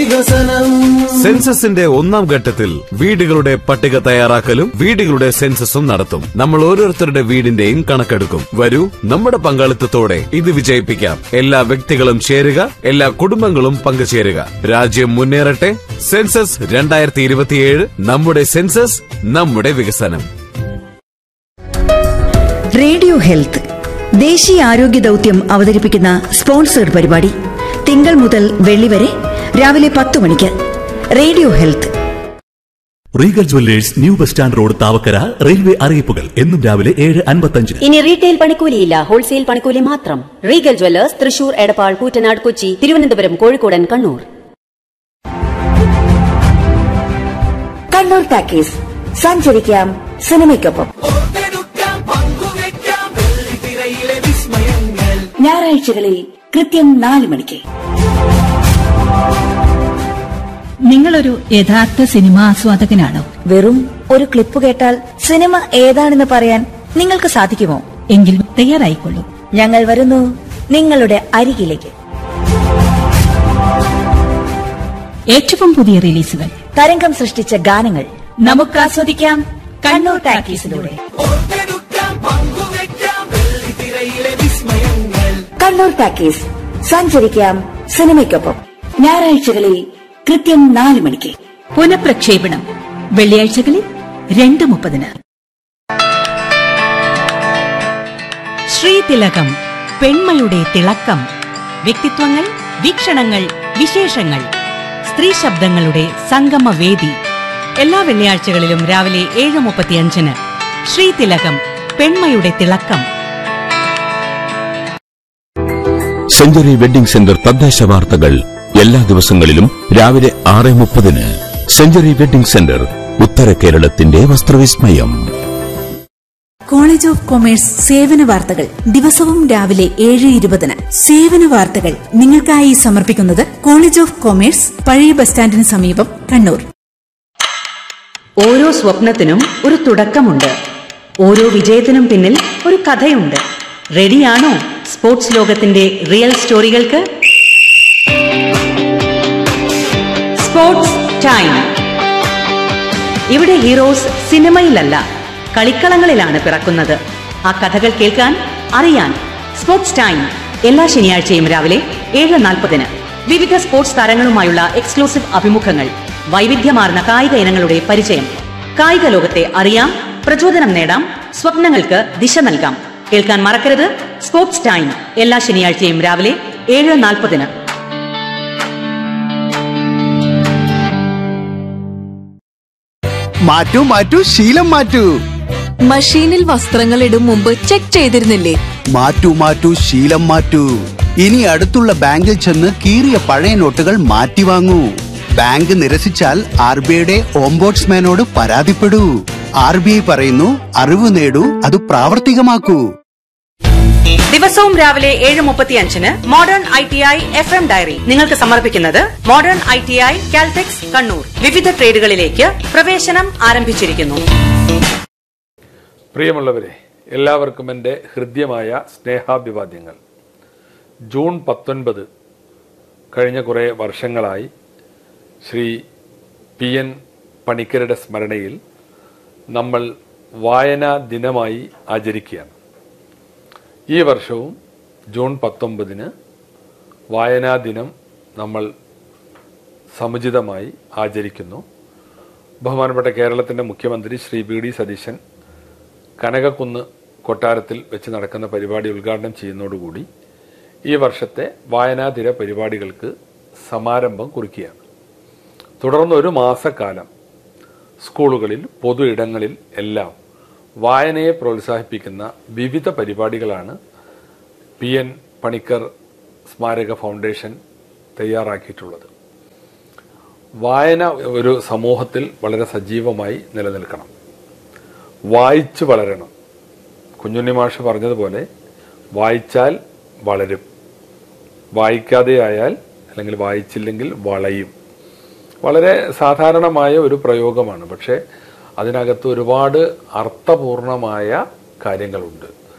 വികസനം സെൻസസിന്റെ ഒന്നാം ഘട്ടത്തിൽ വീടുകളുടെ പട്ടിക തയ്യാറാക്കലും വീടുകളുടെ സെൻസസും നടത്തും നമ്മൾ ഓരോരുത്തരുടെ വീടിന്റെയും കണക്കെടുക്കും വരൂ നമ്മുടെ പങ്കാളിത്തത്തോടെ ഇത് വിജയിപ്പിക്കാം എല്ലാ വ്യക്തികളും ചേരുക എല്ലാ കുടുംബങ്ങളും പങ്കുചേരുക രാജ്യം മുന്നേറട്ടെ സെൻസസ് രണ്ടായിരത്തി ഇരുപത്തിയേഴ് നമ്മുടെ സെൻസസ് നമ്മുടെ വികസനം റേഡിയോ ഹെൽത്ത് ദേശീയ ആരോഗ്യ ദൗത്യം അവതരിപ്പിക്കുന്ന സ്പോൺസേഡ് പരിപാടി തിങ്കൾ മുതൽ വെള്ളി വരെ രാവിലെ പത്ത് മണിക്ക് radio health Regal jewellers new bus stand road Thavakkara railway അറിയിപ്പുകൾ എന്നും രാവിലെ ഏഴ് അൻപത്തഞ്ചിന് ഇനി റീറ്റെയിൽ പണിക്കൂലിയില്ല ഹോൾസെയിൽ പണിക്കൂലി മാത്രം റീഗൽ ജ്വല്ലേഴ്സ് തൃശൂർ എടപ്പാൾ കൂറ്റനാട് കൊച്ചി തിരുവനന്തപുരം കോഴിക്കോടൻ കണ്ണൂർ കണ്ണൂർ ടാക്കീസ് സഞ്ചരിക്കാം സിനിമയ്ക്കൊപ്പം ഞായറാഴ്ചകളിൽ കൃത്യം നാല് മണിക്ക് നിങ്ങളൊരു യഥാർത്ഥ സിനിമാ ആസ്വാദകനാണോ വെറും ഒരു ക്ലിപ്പ് കേട്ടാൽ സിനിമ ഏതാണെന്ന് പറയാൻ നിങ്ങൾക്ക് സാധിക്കുമോ എങ്കിൽ തയ്യാറായിക്കൊള്ളൂ ഞങ്ങൾ വരുന്നു നിങ്ങളുടെ അരികിലേക്ക് ഏറ്റവും പുതിയ റിലീസുകൾ തരംഗം സൃഷ്ടിച്ച ഗാനങ്ങൾ നമുക്ക് ആസ്വദിക്കാം കണ്ണൂർ ടാക്കീസിലൂടെ കണ്ണൂർ ടാക്കീസ് സഞ്ചരിക്കാം സിനിമയ്ക്കൊപ്പം ഞായറാഴ്ചകളിൽ കൃത്യം നാല് മണിക്ക് പുനഃപ്രക്ഷേപണം വെള്ളിയാഴ്ചകളിൽ രണ്ട് മുപ്പതിന് ശ്രീതിലകം പെൺമയുടെ തിളക്കം വ്യക്തിത്വങ്ങൾ വീക്ഷണങ്ങൾ വിശേഷങ്ങൾ സ്ത്രീ ശബ്ദങ്ങളുടെ സംഗമവേദി എല്ലാ വെള്ളിയാഴ്ചകളിലും രാവിലെ ഏഴ് മുപ്പത്തിയഞ്ചിന് ശ്രീതിലകം പെൺമയുടെ തിളക്കം സെഞ്ചുറി വെഡിംഗ് സെന്റർ തദ്ദേശ വാർത്തകൾ എല്ലാ ദിവസങ്ങളിലും രാവിലെ ആറ് മുപ്പതിന് സെഞ്ചുറി വെഡിംഗ് സെന്റർ ഉത്തര കേരളത്തിന്റെ വസ്ത്രവിസ്മയം കോളേജ് ഓഫ് കൊമേഴ്സ് സേവന വാർത്തകൾ ദിവസവും രാവിലെ ഏഴ് ഇരുപതിന് സേവന വാർത്തകൾ നിങ്ങൾക്കായി സമർപ്പിക്കുന്നത് കോളേജ് ഓഫ് കൊമേഴ്സ് പഴയ ബസ് സ്റ്റാൻഡിന് സമീപം കണ്ണൂർ ഓരോ സ്വപ്നത്തിനും ഒരു തുടക്കമുണ്ട് ഓരോ വിജയത്തിനും പിന്നിൽ ഒരു കഥയുണ്ട് റെഡിയാണോ സ്പോർട്സ് ലോകത്തിന്റെ റിയൽ സ്റ്റോറികൾക്ക് സ്പോർട്സ് ടൈം ഇവിടെ ഹീറോസ് സിനിമയിലല്ല കളിക്കളങ്ങളിലാണ് പിറക്കുന്നത് ആ കഥകൾ കേൾക്കാൻ അറിയാൻ സ്പോർട്സ് ടൈം എല്ലാ ശനിയാഴ്ചയും രാവിലെ ഏഴ് നാൽപ്പതിന് വിവിധ സ്പോർട്സ് താരങ്ങളുമായുള്ള എക്സ്ക്ലൂസീവ് അഭിമുഖങ്ങൾ വൈവിധ്യമാർന്ന കായിക ഇനങ്ങളുടെ പരിചയം കായിക ലോകത്തെ അറിയാം പ്രചോദനം നേടാം സ്വപ്നങ്ങൾക്ക് ദിശ നൽകാം കേൾക്കാൻ മറക്കരുത് സ്പോർട്സ് ടൈം എല്ലാ ശനിയാഴ്ചയും രാവിലെ ഏഴ് നാൽപ്പതിന് മാറ്റൂ മാറ്റൂ ശീലം മാറ്റൂ മഷീനിൽ വസ്ത്രങ്ങൾ ഇടും മുമ്പ് ചെക്ക് ചെയ്തിരുന്നില്ലേ മാറ്റൂ മാറ്റൂ ശീലം മാറ്റൂ ഇനി അടുത്തുള്ള ബാങ്കിൽ ചെന്ന് കീറിയ പഴയ നോട്ടുകൾ മാറ്റി വാങ്ങൂ ബാങ്ക് നിരസിച്ചാൽ ആർ ബി ഐയുടെ ഓംബോട്സ്മാനോട് പരാതിപ്പെടൂ ആർ ബി ഐ പറയുന്നു അറിവ് നേടൂ അത് പ്രാവർത്തികമാക്കൂ ദിവസവും രാവിലെ ഏഴ് മുപ്പത്തി അഞ്ചിന് modern I T I FM എം ഡയറി നിങ്ങൾക്ക് സമർപ്പിക്കുന്നത് modern I T I Caltex Kannur വിവിധ ട്രേഡുകളിലേക്ക് പ്രവേശനം ആരംഭിച്ചിരിക്കുന്നു പ്രിയമുള്ളവരെ എല്ലാവർക്കും എൻ്റെ ഹൃദ്യമായ സ്നേഹാഭിവാദ്യങ്ങൾ ജൂൺ പത്തൊൻപത് കഴിഞ്ഞ കുറേ വർഷങ്ങളായി ശ്രീ പി എൻ പണിക്കരുടെ സ്മരണയിൽ നമ്മൾ വായനാ ദിനമായി ആചരിക്കുകയാണ് ഈ വർഷവും ജൂൺ പത്തൊമ്പതിന് വായനാ ദിനം നമ്മൾ സമുചിതമായി ആചരിക്കുന്നു ബഹുമാനപ്പെട്ട കേരളത്തിൻ്റെ മുഖ്യമന്ത്രി ശ്രീ വി ഡി സതീശൻ കനകക്കുന്ന് കൊട്ടാരത്തിൽ വെച്ച് നടക്കുന്ന പരിപാടി ഉദ്ഘാടനം ചെയ്യുന്നതോടുകൂടി ഈ വർഷത്തെ വായനാതിര പരിപാടികൾക്ക് സമാരംഭം കുറിക്കുകയാണ് തുടർന്ന് ഒരു മാസക്കാലം സ്കൂളുകളിൽ പൊതു ഇടങ്ങളിൽ എല്ലാം വായനയെ പ്രോത്സാഹിപ്പിക്കുന്ന വിവിധ പരിപാടികളാണ് പി എൻ പണിക്കർ സ്മാരക ഫൗണ്ടേഷൻ തയ്യാറാക്കിയിട്ടുള്ളത് വായന ഒരു സമൂഹത്തിൽ വളരെ സജീവമായി നിലനിൽക്കണം വായിച്ചു വളരണം കുഞ്ഞുണ്ണി മാഷ് പറഞ്ഞതുപോലെ വായിച്ചാൽ വളരും വായിക്കാതെ ആയാൽ അല്ലെങ്കിൽ വായിച്ചില്ലെങ്കിൽ വളയും വളരെ സാധാരണമായ ഒരു പ്രയോഗമാണ് പക്ഷേ അതിനകത്ത് ഒരുപാട് അർത്ഥപൂർണമായ കാര്യങ്ങളുണ്ട്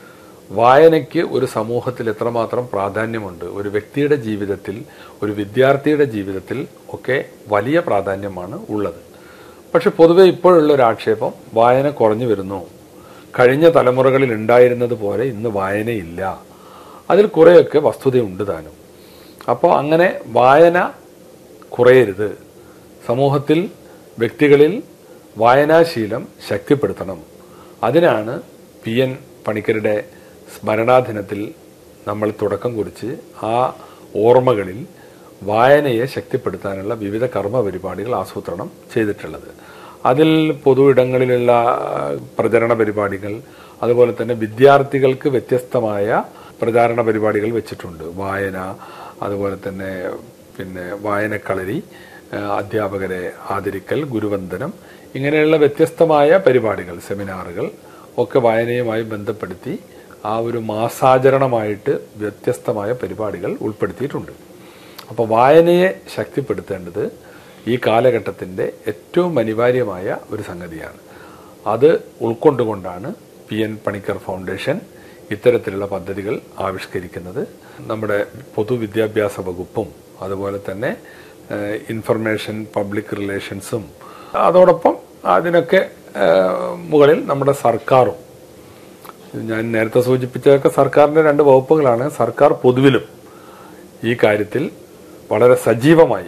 വായനയ്ക്ക് ഒരു സമൂഹത്തിൽ എത്രമാത്രം പ്രാധാന്യമുണ്ട് ഒരു വ്യക്തിയുടെ ജീവിതത്തിൽ ഒരു വിദ്യാർത്ഥിയുടെ ജീവിതത്തിൽ ഒക്കെ വലിയ പ്രാധാന്യമാണ് ഉള്ളത് പക്ഷെ പൊതുവെ ഇപ്പോഴുള്ള ഒരു ആക്ഷേപം വായന കുറഞ്ഞു വരുന്നു കഴിഞ്ഞ തലമുറകളിൽ ഉണ്ടായിരുന്നത് പോലെ ഇന്ന് വായനയില്ല അതിൽ കുറേയൊക്കെ വസ്തുതയുണ്ട് താനും അപ്പോൾ അങ്ങനെ വായന കുറയരുത് സമൂഹത്തിൽ വ്യക്തികളിൽ വായനാശീലം ശക്തിപ്പെടുത്തണം അതിനാണ് പി എൻ പണിക്കരുടെ സ്മരണാദിനത്തിൽ നമ്മൾ തുടക്കം കുറിച്ച് ആ ഓർമ്മകളിൽ വായനയെ ശക്തിപ്പെടുത്താനുള്ള വിവിധ കർമ്മ പരിപാടികൾ ആസൂത്രണം ചെയ്തിട്ടുള്ളത് അതിൽ പൊതു ഇടങ്ങളിലുള്ള പ്രചരണ പരിപാടികൾ അതുപോലെ തന്നെ വിദ്യാർത്ഥികൾക്ക് വ്യത്യസ്തമായ പ്രചാരണ പരിപാടികൾ വെച്ചിട്ടുണ്ട് വായന അതുപോലെ തന്നെ പിന്നെ വായനക്കളരി ഏഹ് അധ്യാപകരെ ആദരിക്കൽ ഗുരുവന്ദനം ഇങ്ങനെയുള്ള വ്യത്യസ്തമായ പരിപാടികൾ സെമിനാറുകൾ ഒക്കെ വായനയുമായി ബന്ധപ്പെടുത്തി ആ ഒരു മാസാചരണമായിട്ട് വ്യത്യസ്തമായ പരിപാടികൾ ഉൾപ്പെടുത്തിയിട്ടുണ്ട് അപ്പോൾ വായനയെ ശക്തിപ്പെടുത്തേണ്ടത് ഈ കാലഘട്ടത്തിൻ്റെ ഏറ്റവും അനിവാര്യമായ ഒരു സംഗതിയാണ് അത് ഉൾക്കൊണ്ടുകൊണ്ടാണ് പി എൻ പണിക്കർ ഫൗണ്ടേഷൻ ഇത്തരത്തിലുള്ള പദ്ധതികൾ ആവിഷ്കരിക്കുന്നത് നമ്മുടെ പൊതുവിദ്യാഭ്യാസ വകുപ്പും അതുപോലെ തന്നെ ഏഹ്, ഇൻഫർമേഷൻ പബ്ലിക് റിലേഷൻസും അതോടൊപ്പം അതിനൊക്കെ ഏഹ്, മുകളിൽ നമ്മുടെ സർക്കാരും ഞാൻ നേരത്തെ സൂചിപ്പിച്ചതൊക്കെ സർക്കാരിന്റെ രണ്ട് വകുപ്പുകളാണ് സർക്കാർ പൊതുവിലും ഈ കാര്യത്തിൽ വളരെ സജീവമായി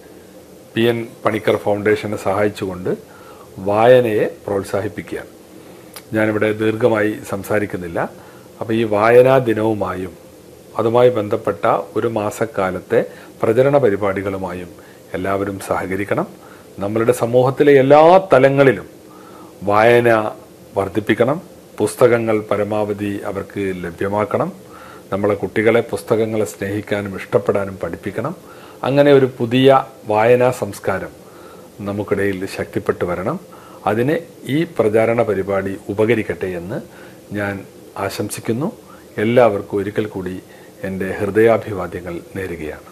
പി എൻ പണിക്കർ ഫൗണ്ടേഷനെ സഹായിച്ചുകൊണ്ട് വായനയെ പ്രോത്സാഹിപ്പിക്കുകയാണ് ഞാനിവിടെ ദീർഘമായി സംസാരിക്കുന്നില്ല അപ്പോൾ ഈ വായനാ ദിനവുമായും അതുമായി ബന്ധപ്പെട്ട ഒരു മാസക്കാലത്തെ പ്രചരണ പരിപാടികളുമായും എല്ലാവരും സഹകരിക്കണം നമ്മളുടെ സമൂഹത്തിലെ എല്ലാ തലങ്ങളിലും വായന വർദ്ധിപ്പിക്കണം പുസ്തകങ്ങൾ പരമാവധി അവർക്ക് ലഭ്യമാക്കണം നമ്മളെ കുട്ടികളെ പുസ്തകങ്ങളെ സ്നേഹിക്കാനും ഇഷ്ടപ്പെടാനും പഠിപ്പിക്കണം അങ്ങനെ ഒരു പുതിയ വായനാ സംസ്കാരം നമുക്കിടയിൽ ശക്തിപ്പെട്ടു വരണം അതിന് ഈ പ്രചാരണ പരിപാടി ഉപകരിക്കട്ടെ എന്ന് ഞാൻ ആശംസിക്കുന്നു എല്ലാവർക്കും ഒരിക്കൽ കൂടി എൻ്റെ ഹൃദയാഭിവാദ്യങ്ങൾ നേരുകയാണ്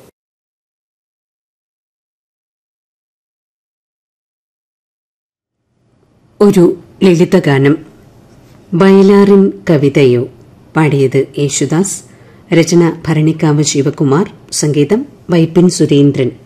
ഒരു ലളിതഗാനം ബയലാറിൻ കവിതയോ പാടിയത് യേശുദാസ് രചന ഭരണിക്കാവ് ശിവകുമാർ സംഗീതം വൈപ്പിൻ സുരേന്ദ്രൻ